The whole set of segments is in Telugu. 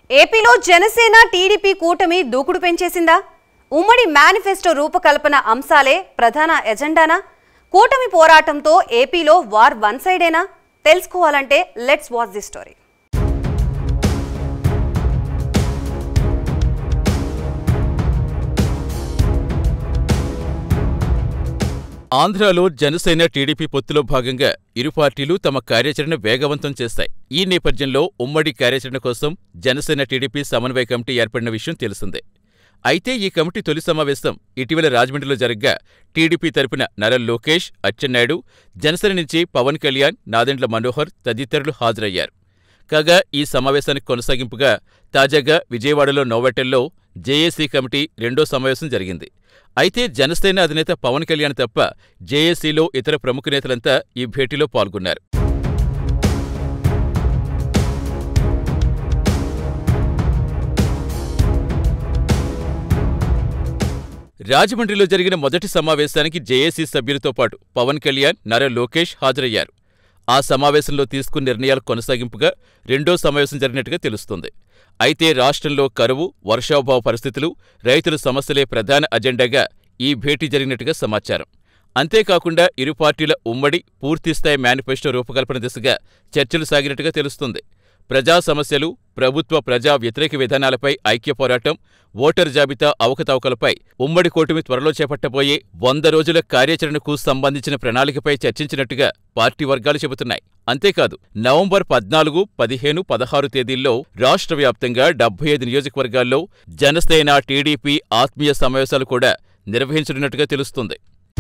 ఏపీలో జనసేన టీడీపీ కూటమి దూకుడు పెంచేసిందా ఉమ్మడి మేనిఫెస్టో రూపకల్పన అంశాలే ప్రధాన ఎజెండానా కూటమి పోరాటంతో ఏపీలో వార్ వన్ సైడేనా తెలుసుకోవాలంటే లెట్స్ వాచ్ ది స్టోరీ ఆంధ్రాలో జనసేన టీడీపీ పొత్తులో భాగంగా ఇరు పార్టీలు తమ కార్యాచరణ వేగవంతం చేస్తాయి ఈ నేపథ్యంలో ఉమ్మడి కార్యాచరణ కోసం జనసేన టీడీపీ సమన్వయ కమిటీ ఏర్పడిన విషయం తెలిసిందే అయితే ఈ కమిటీ తొలి సమావేశం ఇటీవల రాజమండ్రిలో జరగ్గా టీడీపీ తరపున నర లోకేష్ అచ్చెన్నాయుడు జనసేన నుంచి పవన్ కళ్యాణ్ నాదెండ్ల మనోహర్ తదితరులు హాజరయ్యారు కాగా ఈ సమావేశానికి కొనసాగింపుగా తాజాగా విజయవాడలో నోవెటెల్లో జేఏసీ కమిటీ రెండో సమావేశం జరిగింది అయితే జనసేన అధినేత పవన్ కళ్యాణ్ తప్ప జేఏసీలో ఇతర ప్రముఖ నేతలంతా ఈ భేటీలో పాల్గొన్నారు రాజమండ్రిలో జరిగిన మొదటి సమావేశానికి జేఏసీ సభ్యులతో పాటు పవన్ కళ్యాణ్ నర లోకేష్ హాజరయ్యారు ఆ సమావేశంలో తీసుకున్న నిర్ణయాల కొనసాగింపుగా రెండో సమావేశం జరిగినట్టుగా తెలుస్తోంది అయితే రాష్ట్రంలో కరువు వర్షాభావ పరిస్థితులు రైతుల సమస్యలే ప్రధాన అజెండాగా ఈ భేటీ జరిగినట్టుగా సమాచారం అంతేకాకుండా ఇరు పార్టీల ఉమ్మడి పూర్తిస్థాయి మేనిఫెస్టో రూపకల్పన దిశగా చర్చలు సాగినట్టుగా తెలుస్తుంది ప్రజా సమస్యలు ప్రభుత్వ ప్రజా వ్యతిరేక విధానాలపై ఐక్య పోరాటం ఓటర్ జాబితా అవకతవకలపై ఉమ్మడి కూటమి త్వరలో చేపట్టబోయే వంద రోజుల కార్యాచరణకు సంబంధించిన ప్రణాళికపై చర్చించినట్టుగా పార్టీ వర్గాలు చెబుతున్నాయి అంతేకాదు నవంబర్ పద్నాలుగు పదిహేను పదహారు తేదీల్లో రాష్ట్ర వ్యాప్తంగా డెబ్బై ఐదు నియోజకవర్గాల్లో జనసేన టీడీపీ ఆత్మీయ సమావేశాలు కూడా నిర్వహించనున్నట్టుగా తెలుస్తుంది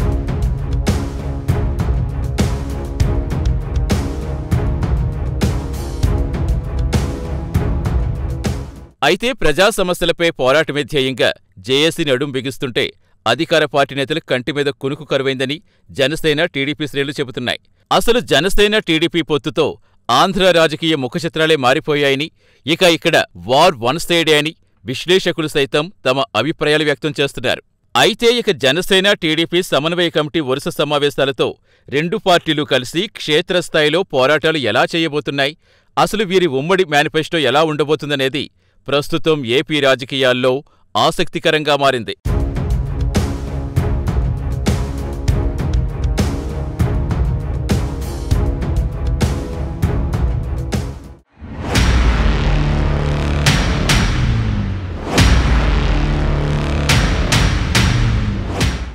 అయితే ప్రజా సమస్యలపై పోరాటమే ధ్యేయంగా జేఏసీని అడుం బిగిస్తుంటే అధికార పార్టీ నేతలు కంటి మీద కునుకు కరువైందని జనసేన టీడీపీ శ్రేణులు చెబుతున్నాయి అసలు జనసేన టీడీపీ పొత్తుతో ఆంధ్ర రాజకీయ ముఖచిత్రాలే మారిపోయాయని ఇక ఇక్కడ వార్ వన్ సైడే అని విశ్లేషకులు సైతం తమ అభిప్రాయాలు వ్యక్తం చేస్తున్నారు అయితే ఇక జనసేన టీడీపీ సమన్వయ కమిటీ వరుస సమావేశాలతో రెండు పార్టీలు కలిసి క్షేత్రస్థాయిలో పోరాటాలు ఎలా చేయబోతున్నాయి అసలు వీరి ఉమ్మడి మేనిఫెస్టో ఎలా ఉండబోతుందనేది ప్రస్తుతం ఏపీ రాజకీయాల్లో ఆసక్తికరంగా మారింది